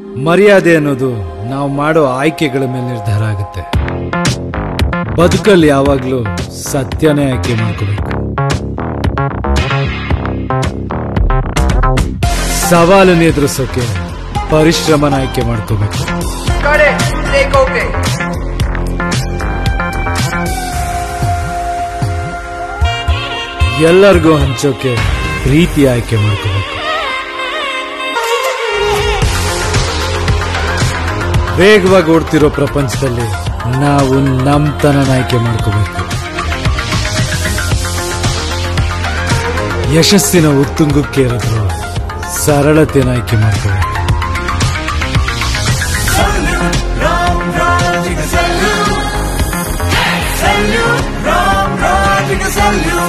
ಮರ್ಯಾದೆ ಅನ್ನೋದು ನಾವು ಮಾಡೋ ಆಯ್ಕೆಗಳ ಮೇಲೆ ನಿರ್ಧಾರ ಆಗುತ್ತೆ ಬದುಕಲ್ಲಿ ಯಾವಾಗ್ಲೂ ಸತ್ಯನೇ ಆಯ್ಕೆ ಮಾಡ್ಕೋಬೇಕು ಸವಾಲನ್ನು ಎದುರಿಸೋಕೆ ಪರಿಶ್ರಮನ ಆಯ್ಕೆ ಮಾಡ್ಕೋಬೇಕು Got it. Take okay. ಎಲ್ಲರಿಗೂ ಹಂಚೋಕೆ ಪ್ರೀತಿ ಆಯ್ಕೆ ಮಾಡ್ಕೋಬೇಕು ವೇಗವಾಗಿ ಓಡ್ತಿರೋ ಪ್ರಪಂಚದಲ್ಲಿ ನಾವು ನಮ್ತನನ ಆಯ್ಕೆ ಮಾಡ್ಕೋಬೇಕು ಯಶಸ್ಸಿನ ಉತ್ತುಂಗಕ್ಕೆ ಇರೋದು ಸರಳತೆನ ಆಯ್ಕೆ ಮಾಡ್ಕೋಬೇಕು Salute, Ram Rajika Salute.